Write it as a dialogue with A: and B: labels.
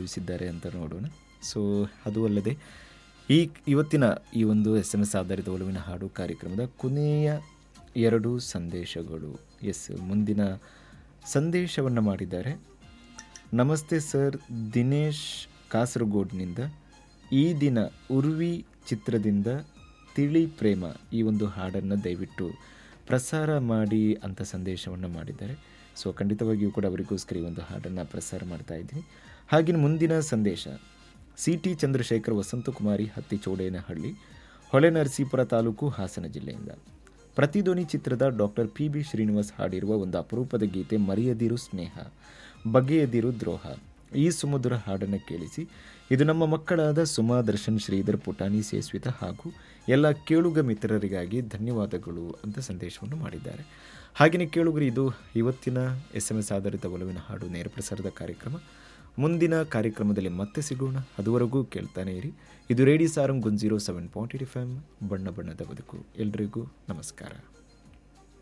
A: ಕಳುಹಿಸಿದ್ದಾರೆ ಅಂತ ನೋಡೋಣ ಸೊ ಅದು ಅಲ್ಲದೆ ಈ ಇವತ್ತಿನ ಈ ಒಂದು ಎಸ್ ಎಮ್ ಎಸ್ ಆಧಾರಿತ ಒಲವಿನ ಹಾಡು ಕಾರ್ಯಕ್ರಮದ ಕೊನೆಯ ಎರಡು ಸಂದೇಶಗಳು ಎಸ್ ಮುಂದಿನ ಸಂದೇಶವನ್ನು ಮಾಡಿದ್ದಾರೆ ನಮಸ್ತೆ ಸರ್ ದಿನೇಶ್ ಕಾಸರಗೋಡ್ನಿಂದ ಈ ದಿನ ಉರ್ವಿ ಚಿತ್ರದಿಂದ ತಿಳಿ ಪ್ರೇಮ ಈ ಒಂದು ಹಾಡನ್ನು ದಯವಿಟ್ಟು ಪ್ರಸಾರ ಮಾಡಿ ಅಂತ ಸಂದೇಶವನ್ನು ಮಾಡಿದ್ದಾರೆ ಸೊ ಖಂಡಿತವಾಗಿಯೂ ಕೂಡ ಅವರಿಗೋಸ್ಕರ ಈ ಒಂದು ಹಾಡನ್ನು ಪ್ರಸಾರ ಮಾಡ್ತಾ ಇದ್ದೀನಿ ಹಾಗೆಯೇ ಮುಂದಿನ ಸಂದೇಶ ಸಿ ಟಿ ಚಂದ್ರಶೇಖರ್ ವಸಂತಕುಮಾರಿ ಹತ್ತಿ ಚೋಡೇನಹಳ್ಳಿ ಹೊಳೆನರಸೀಪುರ ತಾಲೂಕು ಹಾಸನ ಜಿಲ್ಲೆಯಿಂದ ಪ್ರತಿಧ್ವನಿ ಚಿತ್ರದ ಡಾಕ್ಟರ್ ಪಿ ಬಿ ಶ್ರೀನಿವಾಸ್ ಹಾಡಿರುವ ಒಂದು ಅಪರೂಪದ ಗೀತೆ ಮರೆಯದಿರು ಸ್ನೇಹ ಬಗೆಯದಿರು ದ್ರೋಹ ಈ ಸುಮಧುರ ಹಾಡನ್ನು ಕೇಳಿಸಿ ಇದು ನಮ್ಮ ಮಕ್ಕಳಾದ ಸುಮಾ ದರ್ಶನ್ ಶ್ರೀಧರ್ ಪುಟಾಣಿ ಸೇಸ್ವಿತ ಹಾಗೂ ಎಲ್ಲ ಕೇಳುಗ ಮಿತ್ರರಿಗಾಗಿ ಧನ್ಯವಾದಗಳು ಅಂತ ಸಂದೇಶವನ್ನು ಮಾಡಿದ್ದಾರೆ ಹಾಗೆಯೇ ಕೇಳುಗರು ಇದು ಇವತ್ತಿನ ಎಸ್ ಎಮ್ ಎಸ್ ಆಧಾರಿತ ಒಲವಿನ ಹಾಡು ನೇರ ಪ್ರಸಾರದ ಕಾರ್ಯಕ್ರಮ ಮುಂದಿನ ಕಾರ್ಯಕ್ರಮದಲ್ಲಿ ಮತ್ತೆ ಸಿಗೋಣ ಅದುವರೆಗೂ ಕೇಳ್ತಾನೆ ಇರಿ ಇದು ರೇಡಿಯೋ ಸಾರಂಗ್ ಗುಂಜೀರೋ seven point eight F M ಬಣ್ಣ ಬಣ್ಣದ ಬದುಕು ಎಲ್ರಿಗೂ ನಮಸ್ಕಾರ